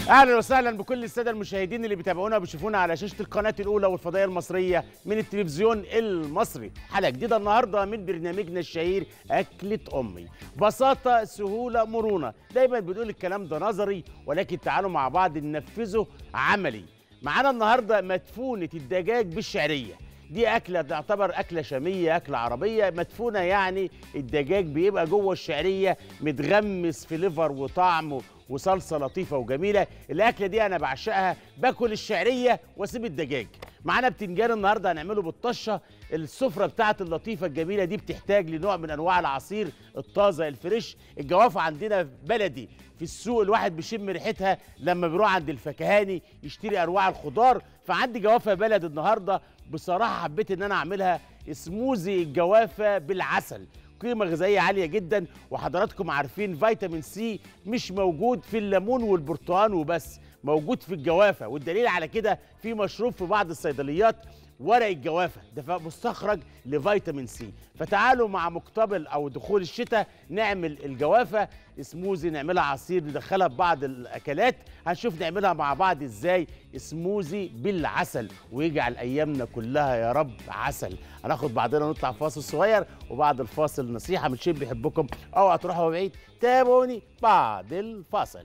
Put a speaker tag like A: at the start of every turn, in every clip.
A: اهلا وسهلا بكل الساده المشاهدين اللي بيتابعونا وبيشوفونا على شاشه القناه الاولى والفضائيه المصريه من التلفزيون المصري حلقه جديده النهارده من برنامجنا الشهير اكله امي بساطه سهوله مرونه دايما بنقول الكلام ده نظري ولكن تعالوا مع بعض ننفذه عملي معانا النهارده مدفونه الدجاج بالشعريه دي أكلة تعتبر أكلة شامية أكلة عربية مدفونة يعني الدجاج بيبقى جوه الشعرية متغمس في ليفر وطعم وصلصة لطيفة وجميلة الأكلة دي أنا بعشقها باكل الشعرية واسيب الدجاج معانا بتنجان النهارده هنعمله بالطشه السفره بتاعت اللطيفه الجميله دي بتحتاج لنوع من انواع العصير الطازه الفريش الجوافه عندنا بلدي في السوق الواحد بيشم ريحتها لما بيروح عند الفكهاني يشتري انواع الخضار فعندي جوافه بلد النهارده بصراحه حبيت ان انا اعملها سموزي الجوافه بالعسل قيمة غذائية عالية جدا وحضراتكم عارفين فيتامين سي مش موجود في الليمون والبرتقال وبس موجود في الجوافة والدليل على كده في مشروب في بعض الصيدليات ورق الجوافة ده مستخرج لفيتامين سي فتعالوا مع مقتبل او دخول الشتاء نعمل الجوافة سموزي نعملها عصير ندخلها في بعض الاكلات هنشوف نعملها مع بعض ازاي سموزي بالعسل ويجعل ايامنا كلها يا رب عسل هناخد بعضنا ونطلع فاصل صغير وبعد الفاصل نصيحة من شيء بيحبكم اوعى تروحوا بعيد تابعوني بعد الفاصل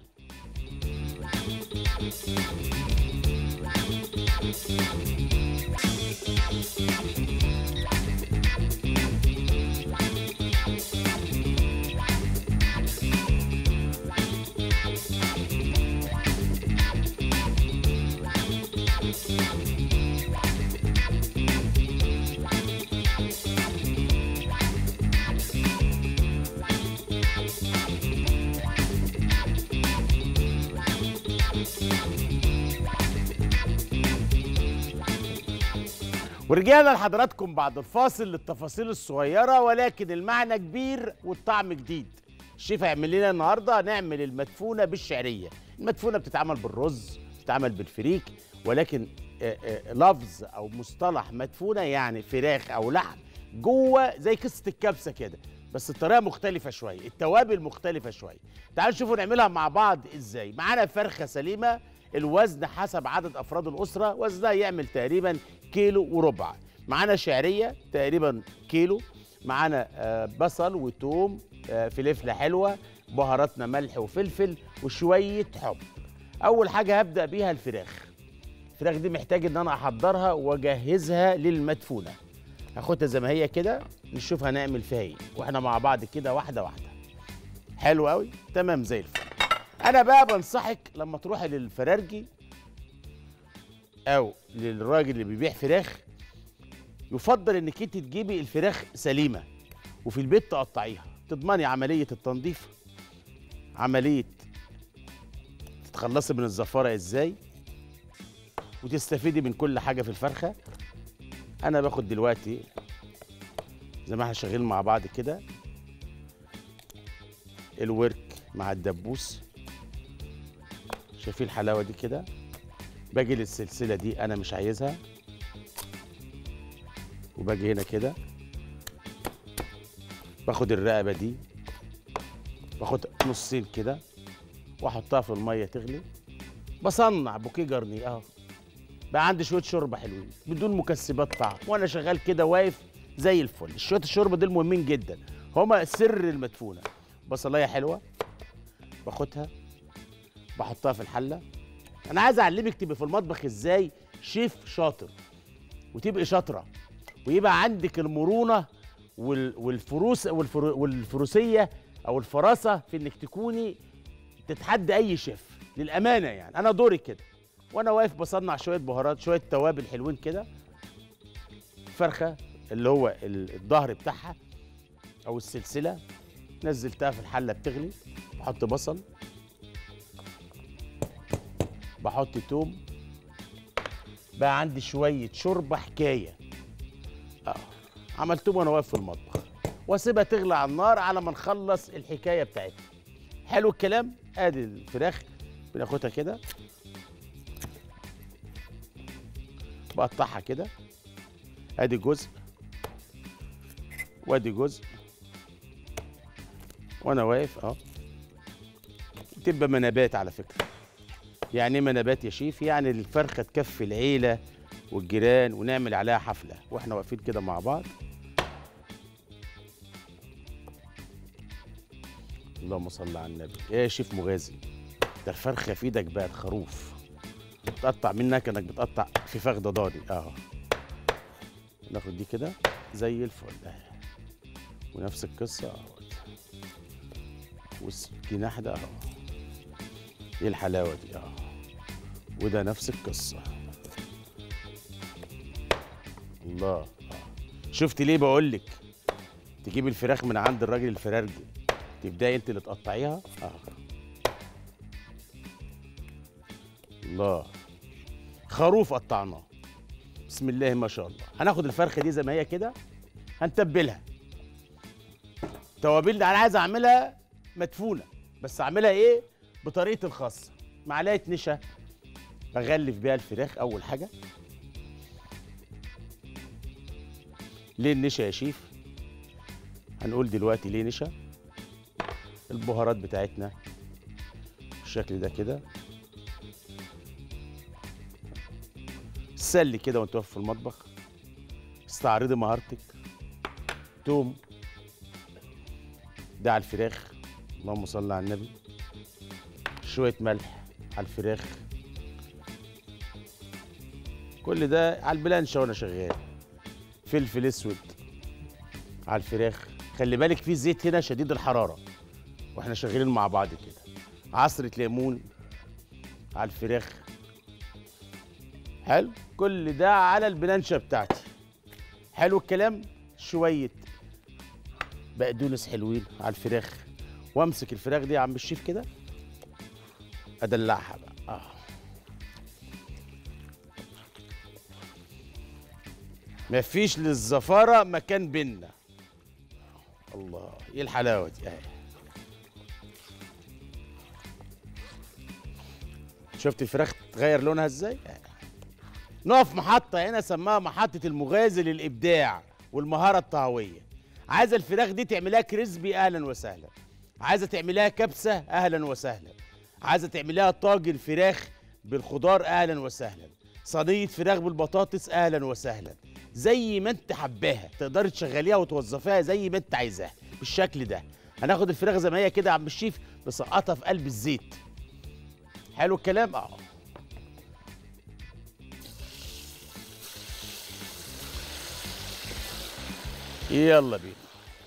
A: ورجعنا لحضراتكم بعد الفاصل للتفاصيل الصغيرة ولكن المعنى كبير والطعم جديد الشيف هيعمل لنا النهارده نعمل المدفونة بالشعرية المدفونة بتتعمل بالرز بتتعمل بالفريك ولكن آه، آه، لفظ او مصطلح مدفونة يعني فراخ او لحم جوه زي قصة الكبسة كده بس الطريقة مختلفة شوية التوابل مختلفة شوية تعالوا نشوفوا نعملها مع بعض ازاي معانا فرخة سليمة الوزن حسب عدد افراد الاسره وزنها يعمل تقريبا كيلو وربع معانا شعريه تقريبا كيلو معانا آه، بصل وتوم آه، فلفله حلوه بهاراتنا ملح وفلفل وشويه حب اول حاجه هبدا بيها الفراخ الفراخ دي محتاج ان انا احضرها واجهزها للمدفونه هاخدها زي ما هي كده نشوف هنعمل فيها ايه واحنا مع بعض كده واحده واحده حلو قوي تمام زي الفل انا بقى بنصحك لما تروحي للفرارجي او للراجل اللي بيبيع فراخ يفضل انك انت تجيبي الفراخ سليمه وفي البيت تقطعيها تضمني عمليه التنظيف عمليه تتخلصي من الزفاره ازاي وتستفيدي من كل حاجه في الفرخه انا باخد دلوقتي زي ما احنا شغالين مع بعض كده الورك مع الدبوس شايفين الحلاوه دي كده باجي للسلسله دي انا مش عايزها وباجي هنا كده باخد الرقبه دي باخد نصين كده واحطها في الميه تغلي بصنع بوكيه جرني اهو بقى عندي شويه شوربه حلوين بدون مكسبات طعم وانا شغال كده واقف زي الفل شويه الشوربه دول مهمين جدا هما سر المدفونه بصلايه حلوه باخدها بحطها في الحله انا عايز اعلمك تبقي في المطبخ ازاي شيف شاطر وتبقي شاطره ويبقى عندك المرونه وال- والفروس والفر- والفروسيه او الفراسه في انك تكوني تتحدى اي شيف للامانه يعني انا دوري كده وانا واقف بصنع شويه بهارات شويه توابل حلوين كده فرخه اللي هو ال- الظهر بتاعها او السلسله نزلتها في الحله بتغلي بحط بصل بحط توم بقى عندي شويه شوربه حكايه اه عملتهم وانا واقف في المطبخ واسيبها تغلي على النار على ما نخلص الحكايه بتاعتها حلو الكلام ادي الفراخ بناخدها كده بقطعها كده ادي جزء وادي جزء وانا واقف اه تبقى منابات على فكره يعني ايه منابات يا شيف يعني الفرخه تكفي العيله والجيران ونعمل عليها حفله واحنا واقفين كده مع بعض اللهم صل على النبي ايه يا شيف مغازي ده الفرخه في ايدك بقى خروف بتقطع منك انك بتقطع في فخده ضاني اه ناخد دي كده زي الفل اهي ونفس القصه اهوت والجناح ده اهو ايه الحلاوه دي اه وده نفس القصه الله آه. شفت ليه بقول لك تجيب الفراخ من عند الراجل الفرارجي تبداي انت اللي تقطعيها اه الله خروف قطعناه بسم الله ما شاء الله هناخد الفرخه دي زي ما هي كده هنتبلها توابل انا عايز اعملها مدفونه بس اعملها ايه بطريقتي الخاصه معلقه نشا بغلف بيها الفراخ اول حاجه ليه النشا يا شيف هنقول دلوقتي ليه نشا البهارات بتاعتنا بالشكل ده كده سلي كده وانت واقف في المطبخ استعرضي مهارتك توم ده على الفراخ اللهم صل على النبي شوية ملح على الفراخ كل ده على البلانشة وانا شغال فلفل اسود على الفراخ خلي بالك في زيت هنا شديد الحرارة واحنا شغالين مع بعض كده عصرة ليمون على الفراخ حلو كل ده على البلانشة بتاعتي حلو الكلام شوية بقدونس حلوين على الفراخ وامسك الفراخ دي يا عم الشيف كده ادلعها بقى اه مفيش للزفارة مكان بينا الله ايه الحلاوة دي اهي شفت الفراخ تغير لونها ازاي اهي. نقف محطة هنا سماها محطة المغازي للإبداع والمهارة الطهوية عايزة الفراخ دي تعملها كريسبي أهلا وسهلا عايزة تعملها كبسة أهلا وسهلا عايزة تعملها طاجن فراخ بالخضار أهلا وسهلا صينية فراخ بالبطاطس أهلا وسهلا زي ما انت حباها تقدري تشغليها وتوظفيها زي ما انت عايزاها بالشكل ده هناخد الفراخ زي ما هي كده يا عم الشيف نسقطها في قلب الزيت حلو الكلام اه يلا بينا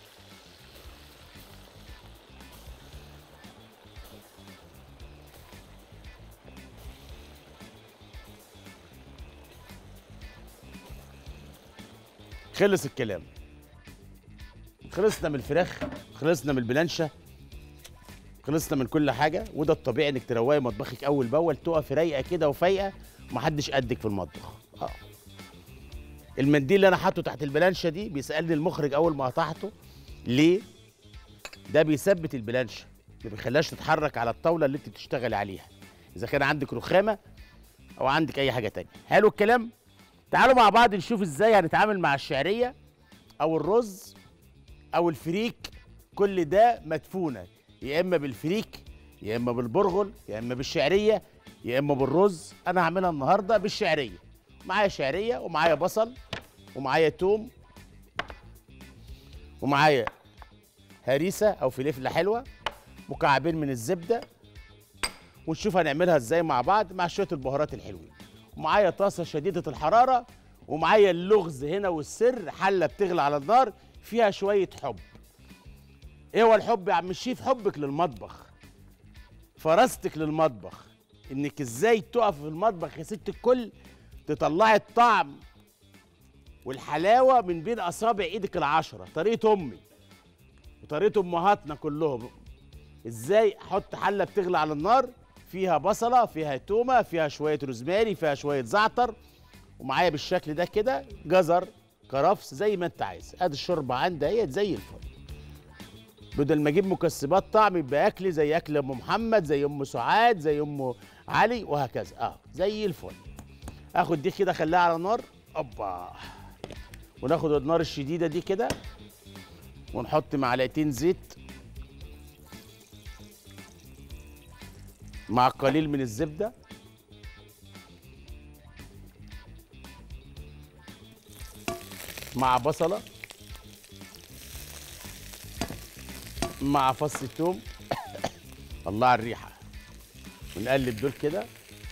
A: خلص الكلام خلصنا من الفراخ خلصنا من البلانشه خلصنا من كل حاجه وده الطبيعي انك تروقي مطبخك اول باول تقفي رايقه كده وفايقه ومحدش قدك في المطبخ اه المنديل اللي انا حاطه تحت البلانشه دي بيسالني المخرج اول ما قطعته ليه ده بيثبت البلانشه ما بيخليهاش تتحرك على الطاوله اللي انت بتشتغل عليها اذا كان عندك رخامه او عندك اي حاجه تانية حلو الكلام تعالوا مع بعض نشوف ازاي هنتعامل مع الشعريه او الرز او الفريك كل ده مدفونه يا اما بالفريك يا اما بالبرغل يا اما بالشعريه يا اما بالرز انا هعملها النهارده بالشعريه معايا شعريه ومعايا بصل ومعايا توم ومعايا هريسه او فلفله حلوه مكعبين من الزبده ونشوف هنعملها ازاي مع بعض مع شويه البهارات الحلوين ومعايا طاسه شديده الحراره ومعايا اللغز هنا والسر حله بتغلي على النار فيها شويه حب ايه هو الحب يا عم الشيف حبك للمطبخ فراستك للمطبخ انك ازاي تقف في المطبخ يا ست الكل تطلعي الطعم والحلاوه من بين اصابع ايدك العشره طريقه امي وطريقه امهاتنا كلهم ازاي احط حله بتغلي على النار فيها بصله فيها تومه فيها شويه روزماري فيها شويه زعتر ومعايا بالشكل ده كده جزر كرفس زي ما انت عايز ادي الشوربه عندي اهيت زي الفل بدل ما اجيب مكسبات طعم يبقى اكلي زي اكل ام محمد زي ام سعاد زي ام علي وهكذا اه زي الفل اخد دي كده اخليها على نار اوبا وناخد النار الشديده دي كده ونحط معلقتين زيت مع قليل من الزبده مع بصله مع فص ثوم الله على الريحه ونقلب دول كده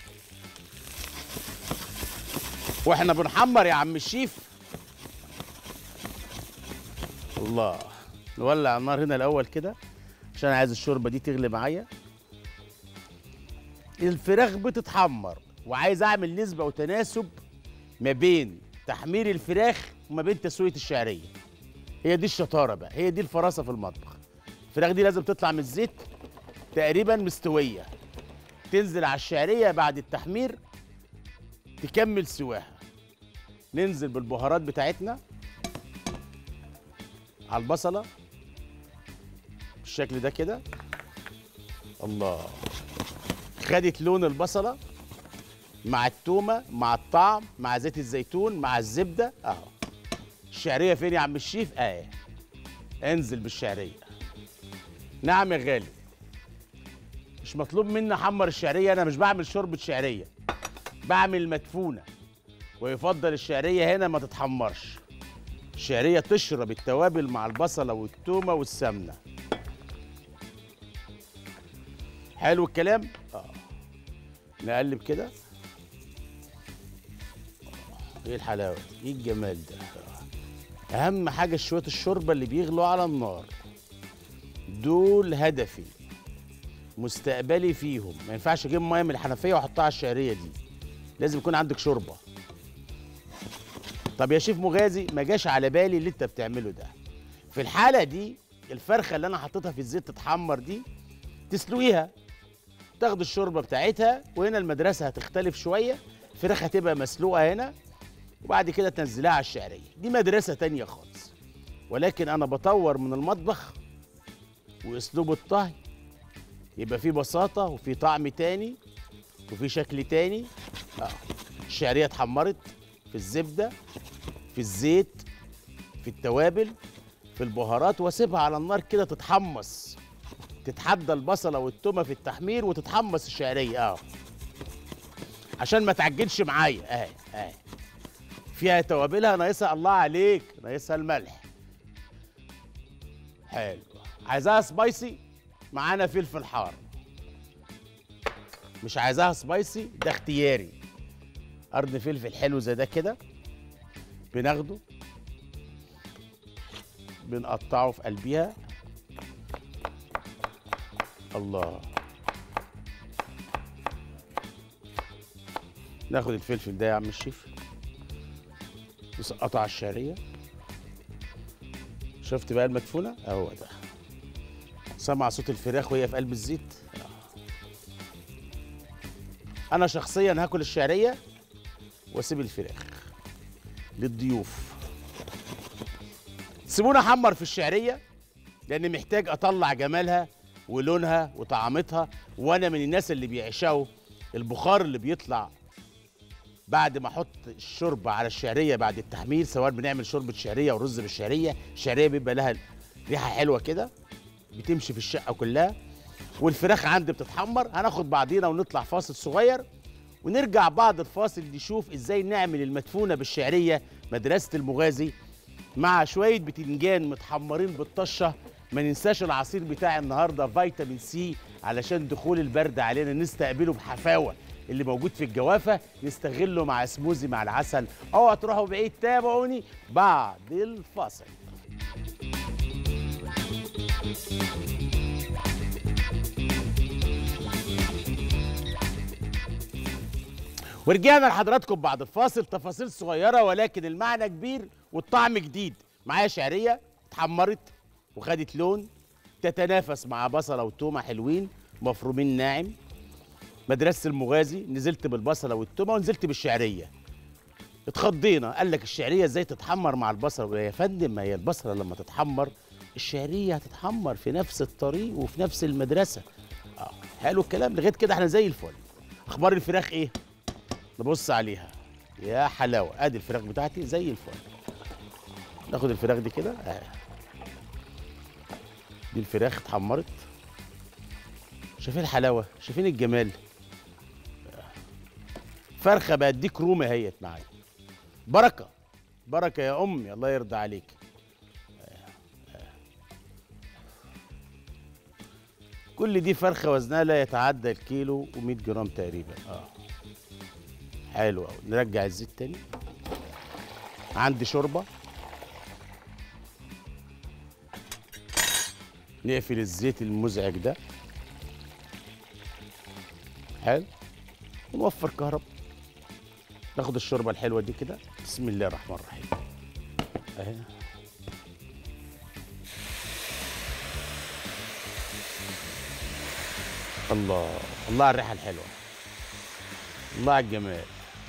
A: واحنا بنحمر يا عم الشيف الله نولع النار هنا الاول كده عشان عايز الشوربه دي تغلي معايا الفراخ بتتحمر وعايز اعمل نسبه وتناسب ما بين تحمير الفراخ وما بين تسويه الشعريه هي دي الشطاره بقى هي دي الفراسه في المطبخ الفراخ دي لازم تطلع من الزيت تقريبا مستويه تنزل على الشعريه بعد التحمير تكمل سواها ننزل بالبهارات بتاعتنا على البصله بالشكل ده كده الله خدت لون البصله مع التومه مع الطعم مع زيت الزيتون مع الزبده اهو الشعريه فين يا عم الشيف اهي انزل بالشعريه نعم يا غالي مش مطلوب مني احمر الشعريه انا مش بعمل شوربه شعريه بعمل مدفونه ويفضل الشعريه هنا ما تتحمرش الشعريه تشرب التوابل مع البصله والتومه والسمنه حلو الكلام اه نقلب كده ايه الحلاوه دي؟ ايه الجمال ده آه. اهم حاجه شويه الشوربه اللي بيغلوا على النار دول هدفي مستقبلي فيهم ما ينفعش اجيب ميه من الحنفيه واحطها على الشعريه دي لازم يكون عندك شوربه طب يا شيف مغازي ما جاش على بالي اللي انت بتعمله ده في الحاله دي الفرخه اللي انا حطيتها في الزيت تتحمر دي تسلقيها تاخد الشوربه بتاعتها وهنا المدرسه هتختلف شويه الفراخ هتبقى مسلوقه هنا وبعد كده تنزلها على الشعريه دي مدرسه تانية خالص ولكن انا بطور من المطبخ واسلوب الطهي يبقى فيه بساطه وفي طعم تاني وفي شكل تاني اه الشعريه اتحمرت في الزبده في الزيت في التوابل في البهارات واسيبها على النار كده تتحمص تتحدى البصله والتومه في التحمير وتتحمص الشعريه اه عشان ما تعجنش معايا اهي اهي فيها توابلها ناقصها الله عليك ناقصها الملح حلو عايزاها سبايسي معانا فلفل حار مش عايزاها سبايسي ده اختياري قرن فلفل حلو زي ده كده بناخده بنقطعه في قلبيها الله ناخد الفلفل ده يا عم الشيف نسقطه على الشعريه شفت بقى المدفونه اهو ده سمع صوت الفراخ وهي في قلب الزيت انا شخصيا هاكل الشعريه واسيب الفراخ للضيوف سيبونا احمر في الشعريه لان محتاج اطلع جمالها ولونها وطعامتها وانا من الناس اللي بيعشقوا البخار اللي بيطلع بعد ما احط الشوربه على الشعريه بعد التحمير سواء بنعمل شوربه شعريه ورز بالشعريه الشعريه بيبقى لها ريحه حلوه كده بتمشي في الشقه كلها والفراخ عندي بتتحمر هناخد بعضينا ونطلع فاصل صغير ونرجع بعد الفاصل نشوف ازاي نعمل المدفونه بالشعريه مدرسه المغازي مع شويه بتنجان متحمرين بالطشه ما ننساش العصير بتاع النهارده فيتامين سي علشان دخول البرد علينا نستقبله بحفاوه اللي موجود في الجوافه نستغله مع سموزي مع العسل اوعوا تروحوا بعيد تابعوني بعد الفاصل ورجعنا لحضراتكم بعد الفاصل تفاصيل صغيرة ولكن المعنى كبير والطعم جديد معايا شعرية اتحمرت وخدت لون تتنافس مع بصلة وتومة حلوين مفرومين ناعم مدرسة المغازي نزلت بالبصلة والتومة ونزلت بالشعرية اتخضينا قال لك الشعرية ازاي تتحمر مع البصلة يا فندم ما هي البصلة لما تتحمر الشعرية هتتحمر في نفس الطريق وفي نفس المدرسة اه حلو الكلام لغاية كده احنا زي الفل اخبار الفراخ ايه نبص عليها يا حلاوه ادي الفراخ بتاعتي زي الفل ناخد الفراخ دي كده آه. دي الفراخ اتحمرت شايفين الحلاوه شايفين الجمال آه. فرخه بقت ديك رومي اهيت معايا بركه بركه يا امي الله يرضى عليك كل دي فرخه وزنها لا يتعدى الكيلو و100 جرام تقريبا اه حلو قوي نرجع الزيت تاني عندي شوربه نقفل الزيت المزعج ده حلو ونوفر كهرباء ناخد الشوربه الحلوه دي كده بسم الله الرحمن الرحيم اهي الله الله على الريحه الحلوه الله على الجمال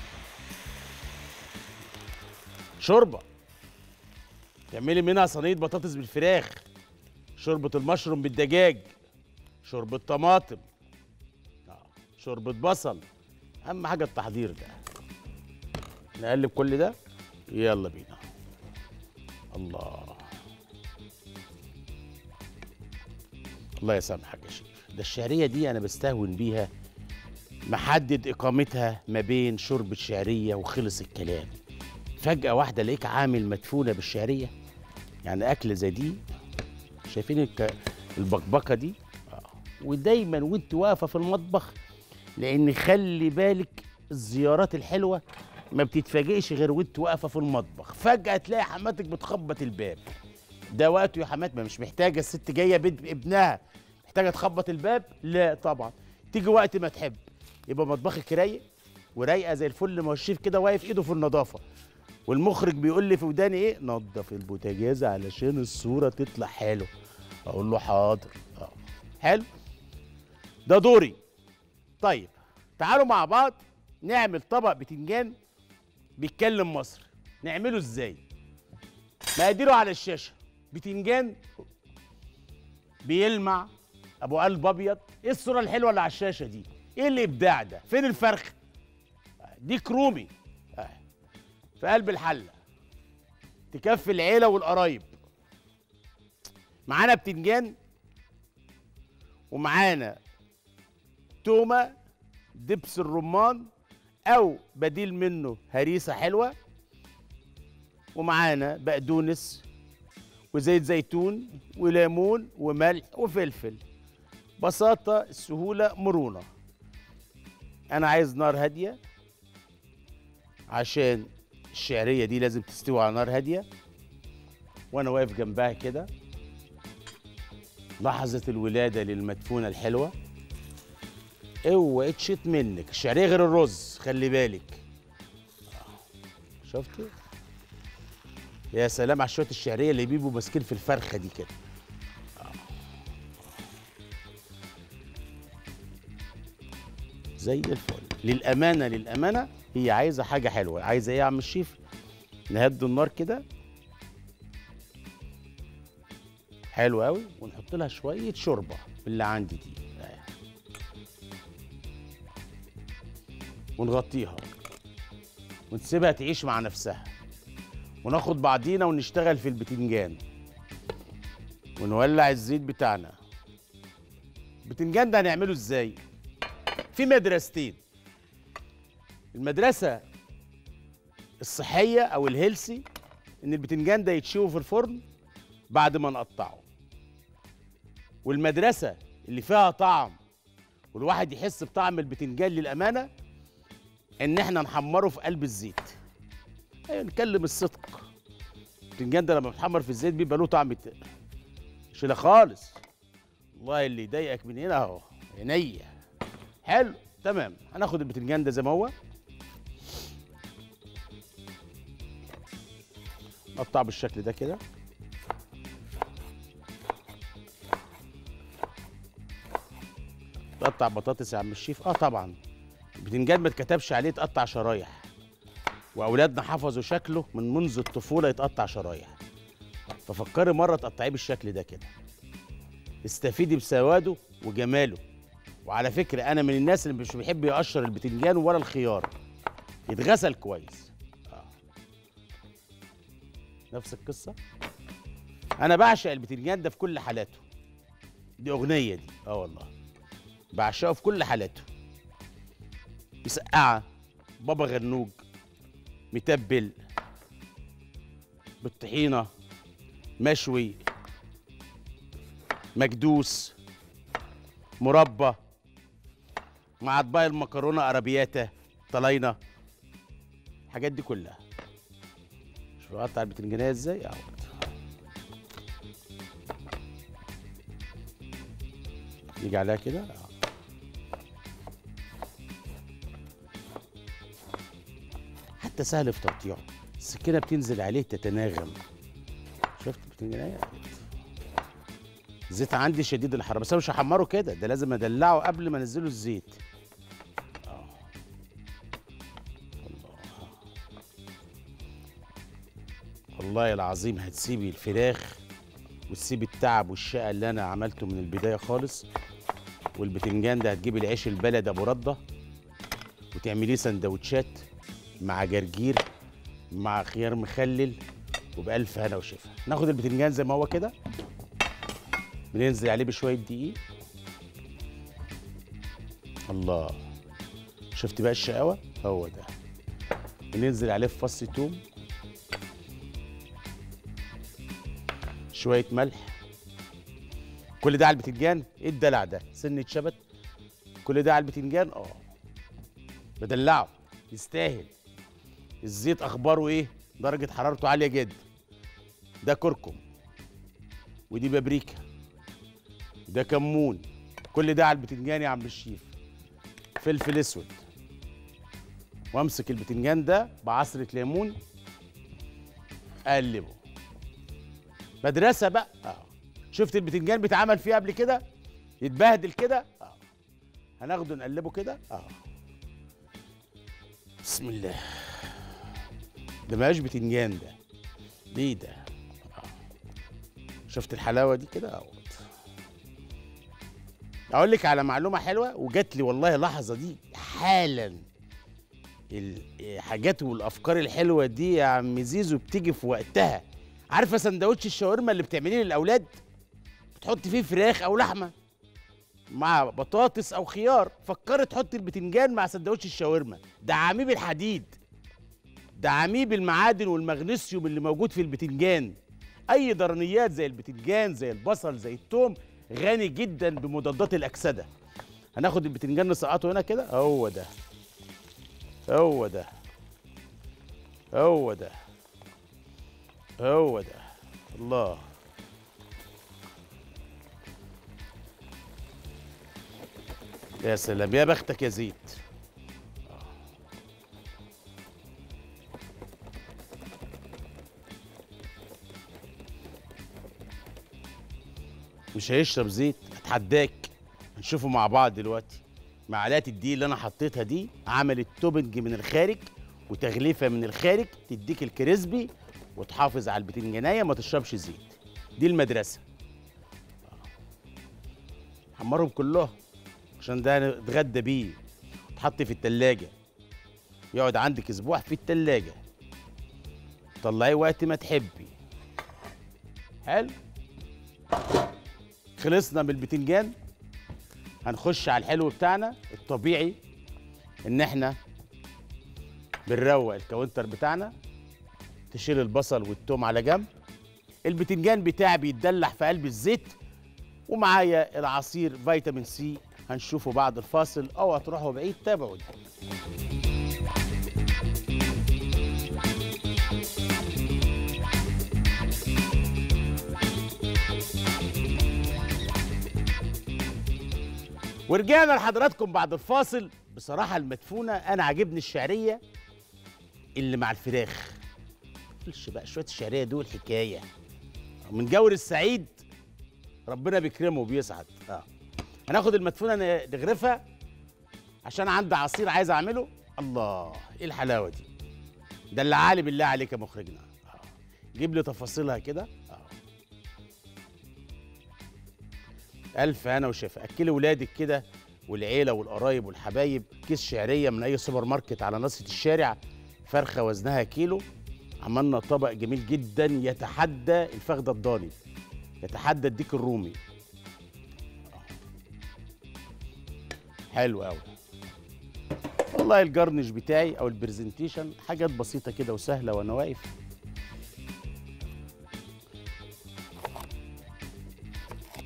A: شوربه تعملي منها صينيه بطاطس بالفراخ شوربه المشروم بالدجاج شوربه طماطم آه، شوربه بصل اهم حاجه التحضير ده نقلب كل ده يلا بينا الله الله يسامحك يا شيخ ده الشعريه دي انا بستهون بيها محدد اقامتها ما بين شرب الشعريه وخلص الكلام فجاه واحده الاقيك عامل مدفونه بالشعريه يعني اكله زي دي شايفين الك... البكبكه دي آه. ودايما وانت واقفه في المطبخ لان خلي بالك الزيارات الحلوه ما بتتفاجئش غير وانت واقفه في المطبخ فجاه تلاقي حماتك بتخبط الباب ده وقته يا حمات ما مش محتاجه الست جايه بيت ابنها محتاجه تخبط الباب لا طبعا تيجي وقت ما تحب يبقى مطبخك رايق ورايقه زي الفل ما هو الشيف كده واقف ايده في النظافه والمخرج بيقول لي في وداني ايه نظف البوتاجاز علشان الصوره تطلع حلو اقول له حاضر اه حلو ده دوري طيب تعالوا مع بعض نعمل طبق بتنجان بيتكلم مصري نعمله ازاي مقاديره على الشاشه بتنجان بيلمع ابو قلب ابيض ايه الصوره الحلوه اللي على الشاشه دي ايه الابداع ده فين الفرخ دي كرومي آه. في قلب الحله تكفي العيله والقرايب معانا بتنجان ومعانا تومه دبس الرمان او بديل منه هريسه حلوه ومعانا بقدونس وزيت زيتون وليمون وملح وفلفل بساطة السهولة مرونة أنا عايز نار هادية عشان الشعرية دي لازم تستوي على نار هادية وأنا واقف جنبها كده لحظة الولادة للمدفونة الحلوة اوعي تشيط منك الشعرية غير الرز خلي بالك شفتي يا سلام على شويه الشعريه اللي بيبقوا ماسكين في الفرخه دي كده زي الفل للامانه للامانه هي عايزه حاجه حلوه عايزه ايه يا عم الشيف نهدي النار كده حلو قوي ونحط لها شويه شوربه اللي عندي دي ونغطيها ونسيبها تعيش مع نفسها وناخد بعضينا ونشتغل في البتنجان ونولع الزيت بتاعنا البتنجان ده هنعمله ازاي في مدرستين المدرسة الصحية أو الهيلسي إن البتنجان ده يتشوي في الفرن بعد ما نقطعه والمدرسة اللي فيها طعم والواحد يحس بطعم البتنجان للأمانة إن إحنا نحمره في قلب الزيت أيوة نتكلم الصدق البتنجان ده لما بيتحمر في الزيت بيبقى له طعم ت- شيله خالص والله اللي يضايقك من هنا اهو عينيا حلو تمام هناخد البتنجان ده زي ما هو نقطع بالشكل ده كده تقطع بطاطس يا عم الشيف اه طبعا البتنجان ما اتكتبش عليه تقطع شرايح واولادنا حفظوا شكله من منذ الطفوله يتقطع شرايح ففكري مره تقطعيه بالشكل ده كده استفيدي بسواده وجماله وعلى فكره انا من الناس اللي مش بيحب يقشر البتنجان ولا الخيار يتغسل كويس آه. نفس القصه انا بعشق البتنجان ده في كل حالاته دي اغنيه دي اه والله بعشقه في كل حالاته مسقعه بابا غنوج متبل بالطحينه مشوي مكدوس مربى مع اطباق المكرونه ارابياتا طلاينه الحاجات دي كلها شوف اقطع البتنجانيه ازاي اهو يجي عليها كده أهو. حتى سهل في تقطيعه السكينه بتنزل عليه تتناغم شفت البتنجانيه الزيت عندي شديد الحراره بس انا مش هحمره كده ده لازم ادلعه قبل ما انزله الزيت آه. الله. والله العظيم هتسيبي الفراخ وتسيبي التعب والشقه اللي انا عملته من البدايه خالص والبتنجان ده هتجيبي العيش البلد ابو رده وتعمليه سندوتشات مع جرجير مع خيار مخلل وبألف هنا وشفا ناخد البتنجان زي ما هو كده بننزل عليه بشويه دقيق الله شفت بقى الشقاوه هو ده بننزل عليه في فص توم شويه ملح كل ده على البتنجان ايه الدلع ده سنه شبت كل ده على البتنجان اه بدلعه يستاهل الزيت اخباره ايه درجه حرارته عاليه جدا ده كركم ودي بابريكا ده كمون كل ده على البتنجان يا عم الشيف فلفل اسود وامسك البتنجان ده بعصره ليمون اقلبه مدرسه بقى اه شفت البتنجان بيتعمل فيه قبل كده يتبهدل كده اه هناخده نقلبه كده اه بسم الله ده مبقاش بتنجان ده ليه ده آه. شفت الحلاوه دي كده اهوت اقول لك على معلومه حلوه وجات لي والله اللحظه دي حالا الحاجات والافكار الحلوه دي يا عم زيزو بتيجي في وقتها عارفه سندوتش الشاورما اللي بتعمليه للاولاد بتحط فيه فراخ او لحمه مع بطاطس او خيار فكرت تحط البتنجان مع سندوتش الشاورما ده عميب الحديد ده عميب المعادن والمغنيسيوم اللي موجود في البتنجان اي درنيات زي البتنجان زي البصل زي الثوم غني جدا بمضادات الاكسده هناخد البتنجان نسقطه هنا كده هو ده هو ده هو ده هو ده الله يا سلام يا بختك يا زيت مش هيشرب زيت اتحداك هنشوفه مع بعض دلوقتي معلقه الدقيق اللي انا حطيتها دي عملت توبنج من الخارج وتغليفه من الخارج تديك الكريسبي وتحافظ على البتنجانيه ما تشربش زيت دي المدرسه حمرهم كلهم عشان ده نتغدى بيه تحط في التلاجة يقعد عندك اسبوع في التلاجة طلعيه وقت ما تحبي حلو خلصنا من البتنجان هنخش على الحلو بتاعنا الطبيعي ان احنا بنروق الكاونتر بتاعنا تشيل البصل والثوم على جنب البتنجان بتاعي بيتدلع في قلب الزيت ومعايا العصير فيتامين سي هنشوفه بعد الفاصل او هتروحوا بعيد تابعوني ورجعنا لحضراتكم بعد الفاصل بصراحة المدفونة أنا عاجبني الشعرية اللي مع الفراخ معلش بقى شوية الشعرية دول حكاية من جور السعيد ربنا بيكرمه وبيسعد اه هناخد المدفونة ن- نغرفها عشان عندي عصير عايز أعمله الله إيه الحلاوة دي ده اللي عالي بالله عليك يا مخرجنا آه. جيب لي تفاصيلها كده اه ألف هنا وشفا أكلي ولادك كده والعيلة والقرايب والحبايب كيس شعرية من أي سوبر ماركت على نصة الشارع فرخة وزنها كيلو عملنا طبق جميل جدا يتحدى الفخدة الضاني يتحدى الديك الرومي حلو قوي والله الجرنش بتاعي او البرزنتيشن حاجات بسيطه كده وسهله وانا واقف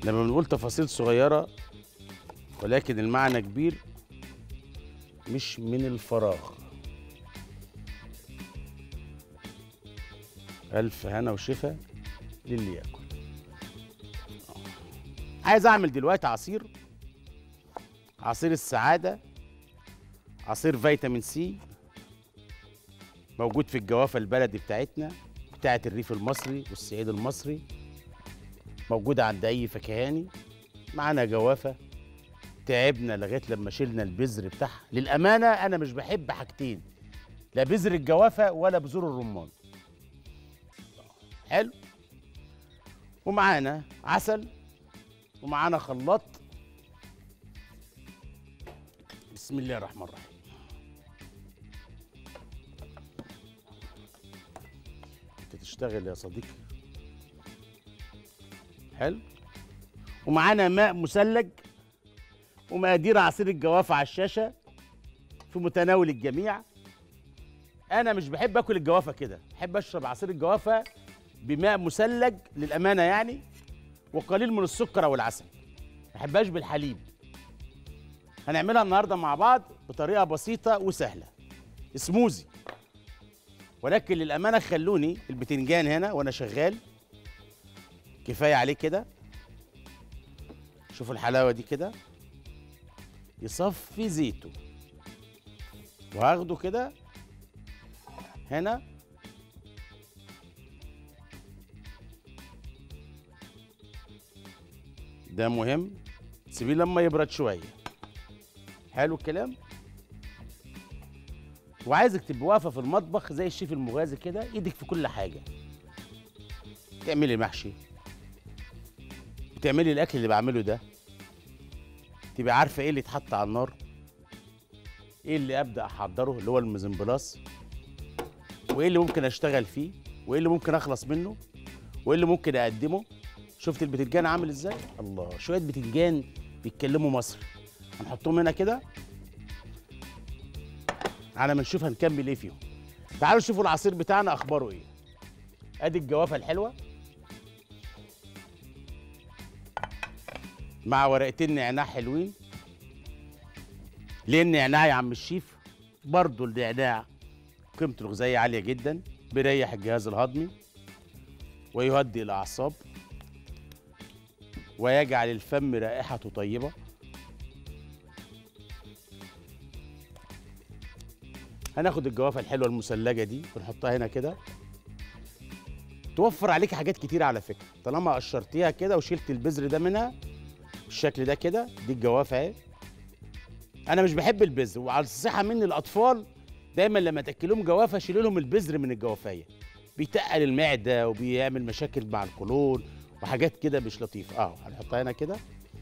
A: لما بنقول تفاصيل صغيرة ولكن المعنى كبير مش من الفراغ ألف هنا وشفا للي ياكل عايز أعمل دلوقتي عصير عصير السعادة عصير فيتامين سي موجود في الجوافة البلدي بتاعتنا بتاعة الريف المصري والصعيد المصري موجودة عند أي فكهاني معانا جوافة تعبنا لغاية لما شلنا البذر بتاعها للأمانة أنا مش بحب حاجتين لا بذر الجوافة ولا بذور الرمان حلو ومعانا عسل ومعانا خلاط بسم الله الرحمن الرحيم انت تشتغل يا صديقي حلو ومعانا ماء مثلج ومقادير عصير الجوافة على الشاشة في متناول الجميع أنا مش بحب آكل الجوافة كده بحب أشرب عصير الجوافة بماء مثلج للأمانة يعني وقليل من السكر أو العسل ما بحبهاش بالحليب هنعملها النهاردة مع بعض بطريقة بسيطة وسهلة سموزي ولكن للأمانة خلوني البتنجان هنا وأنا شغال كفاية عليه كده شوفوا الحلاوة دي كده يصفي زيته وهاخده كده هنا ده مهم سيبيه لما يبرد شويه حلو الكلام وعايزك تبقى واقفه في المطبخ زي الشيف المغازي كده ايدك في كل حاجه تعملي محشي بتعملي الاكل اللي بعمله ده تبقى عارفه ايه اللي يتحط على النار ايه اللي ابدا احضره اللي هو المزمبلاص وايه اللي ممكن اشتغل فيه وايه اللي ممكن اخلص منه وايه اللي ممكن اقدمه شفت البتنجان عامل ازاي الله شويه بتنجان بيتكلموا مصري هنحطهم هنا كده على ما نشوف هنكمل ايه فيهم تعالوا شوفوا العصير بتاعنا اخباره ايه ادي الجوافه الحلوه مع ورقتين نعناع حلوين ليه النعناع يا عم الشيف برضو النعناع قيمته الغذائيه عاليه جدا بيريح الجهاز الهضمي ويهدئ الاعصاب ويجعل الفم رائحته طيبه هناخد الجوافه الحلوه المثلجه دي ونحطها هنا كده توفر عليك حاجات كتير على فكره طالما قشرتيها كده وشلت البذر ده منها بالشكل ده كده دي الجوافه اهي انا مش بحب البذر وعلى الصحه مني الاطفال دايما لما تاكلهم جوافه شيلوا لهم البذر من الجوافيه بيتقل المعده وبيعمل مشاكل مع القولون وحاجات كده مش لطيفه اهو هنحطها هنا كده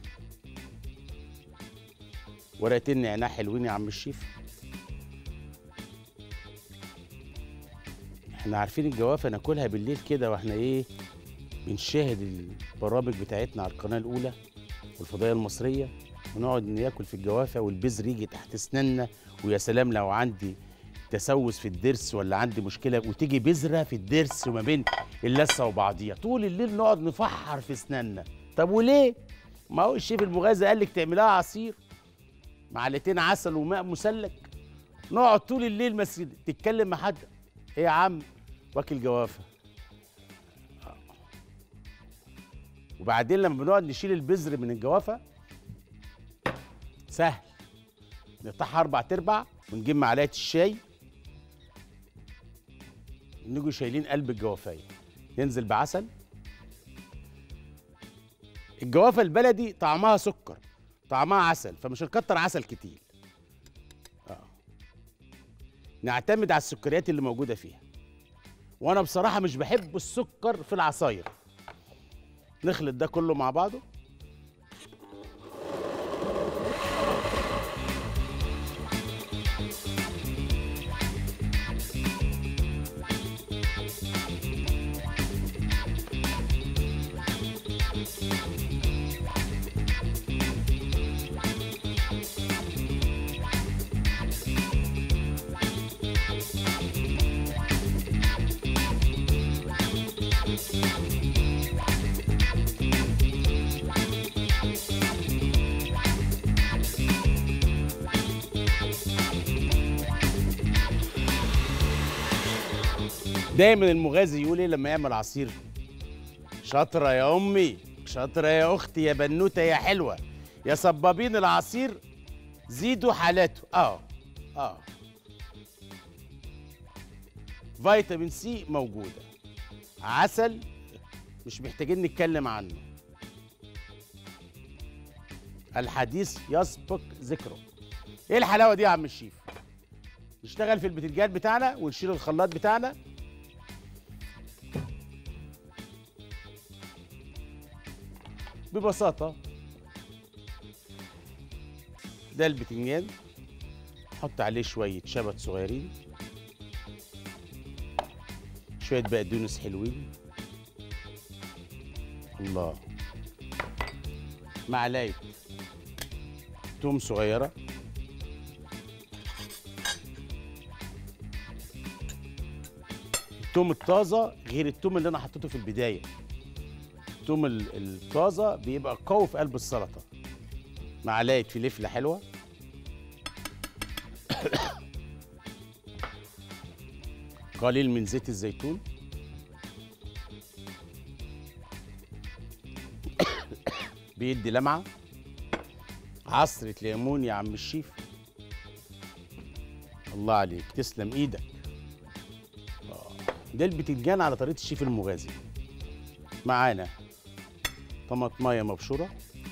A: ورقتين نعناع حلوين يا عم الشيف احنا عارفين الجوافه ناكلها بالليل كده واحنا ايه بنشاهد البرامج بتاعتنا على القناه الاولى والفضائيه المصريه ونقعد ناكل في الجوافه والبذر يجي تحت اسناننا ويا سلام لو عندي تسوس في الضرس ولا عندي مشكله وتيجي بذره في الضرس وما بين اللثه وبعضيها طول الليل نقعد نفحر في اسناننا طب وليه ما هو الشيف المغازي قال لك تعملها عصير معلقتين عسل وماء مثلج نقعد طول الليل مسجد تتكلم مع حد ايه يا عم واكل جوافه وبعدين لما بنقعد نشيل البذر من الجوافه سهل نقطعها اربع تربع ونجيب معلقه الشاي نيجوا شايلين قلب الجوافيه ننزل بعسل الجوافه البلدي طعمها سكر طعمها عسل فمش هنكتر عسل كتير آه. نعتمد على السكريات اللي موجوده فيها وانا بصراحه مش بحب السكر في العصاير نخلط ده كله مع بعضه دايما المغازي يقول ايه لما يعمل عصير شاطره يا امي شاطره يا اختي يا بنوته يا حلوه يا صبابين العصير زيدوا حالاته اه اه فيتامين سي موجوده عسل مش محتاجين نتكلم عنه الحديث يسبق ذكره ايه الحلاوه دي يا عم الشيف نشتغل في البتنجان بتاعنا ونشيل الخلاط بتاعنا ببساطة ده البتنجان حط عليه شوية شبت صغيرين شوية بقدونس حلوين الله معلقة توم صغيرة التوم الطازة غير التوم اللي أنا حطيته في البداية التوم ال- الطازة بيبقى قوي في قلب السلطة معلقة فلفلة حلوة قليل من زيت الزيتون بيدي لمعة عصرة ليمون يا عم الشيف الله عليك تسلم ايدك آه. ده البتنجان على طريقة الشيف المغازي معانا طماطمايه مبشوره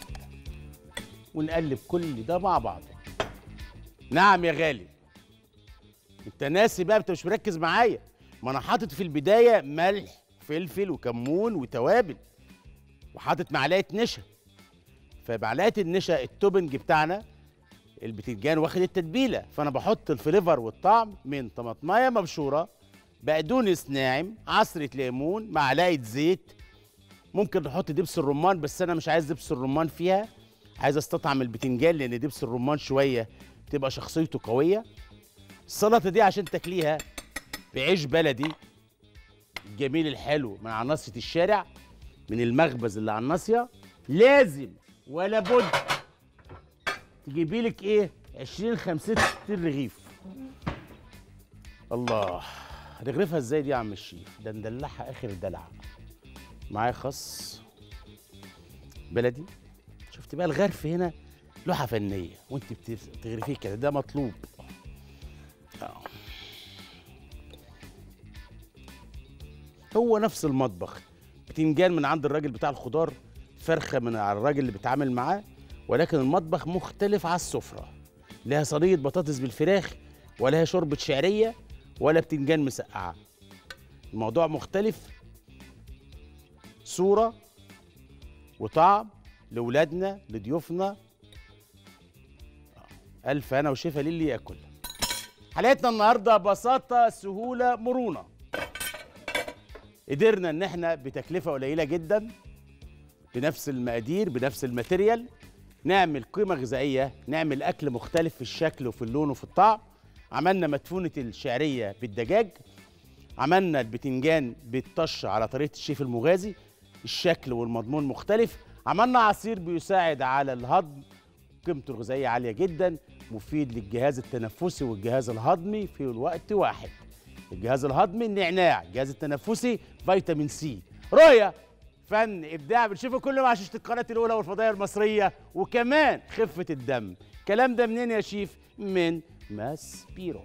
A: ونقلب كل ده مع بعضه نعم يا غالي انت ناسي بقى انت مش مركز معايا ما انا حاطط في البدايه ملح فلفل وكمون وتوابل وحاطط معلقه نشا فمعلقه النشا التوبنج بتاعنا البتنجان واخد التتبيله فانا بحط الفليفر والطعم من طماطمايه مبشوره بقدونس ناعم عصره ليمون معلقه زيت ممكن نحط دبس الرمان بس انا مش عايز دبس الرمان فيها عايز استطعم البتنجان لان دبس الرمان شويه تبقى شخصيته قويه السلطه دي عشان تاكليها بعيش بلدي الجميل الحلو من عناصر الشارع من المخبز اللي على الناصيه لازم ولا بد تجيبي لك ايه 20 50 60 رغيف الله هنغرفها ازاي دي يا عم الشيف ده ندلعها اخر دلع معايا خس بلدي شفت بقى الغرف هنا لوحه فنيه وانت بت- بتغرفيه كده ده مطلوب آه. هو نفس المطبخ بتنجان من عند الراجل بتاع الخضار فرخه من على الراجل اللي بيتعامل معاه ولكن المطبخ مختلف على السفره لها صينيه بطاطس بالفراخ ولا هي شوربه شعريه ولا بتنجان مسقعه الموضوع مختلف صورة وطعم لولادنا لضيوفنا ألف أنا وشفا للي ياكل حلقتنا النهاردة بساطة سهولة مرونة قدرنا إن إحنا بتكلفة قليلة جدا بنفس المقادير بنفس الماتيريال نعمل قيمة غذائية نعمل أكل مختلف في الشكل وفي اللون وفي الطعم عملنا مدفونة الشعرية بالدجاج عملنا البتنجان بالطش على طريقه الشيف المغازي الشكل والمضمون مختلف عملنا عصير بيساعد على الهضم قيمته الغذائيه عاليه جدا مفيد للجهاز التنفسي والجهاز الهضمي في الوقت واحد الجهاز الهضمي النعناع الجهاز التنفسي فيتامين سي رؤية فن ابداع بنشوفه كله مع شاشه القناه الاولى والفضائيه المصريه وكمان خفه الدم الكلام ده منين يا شيف من ماس بيرو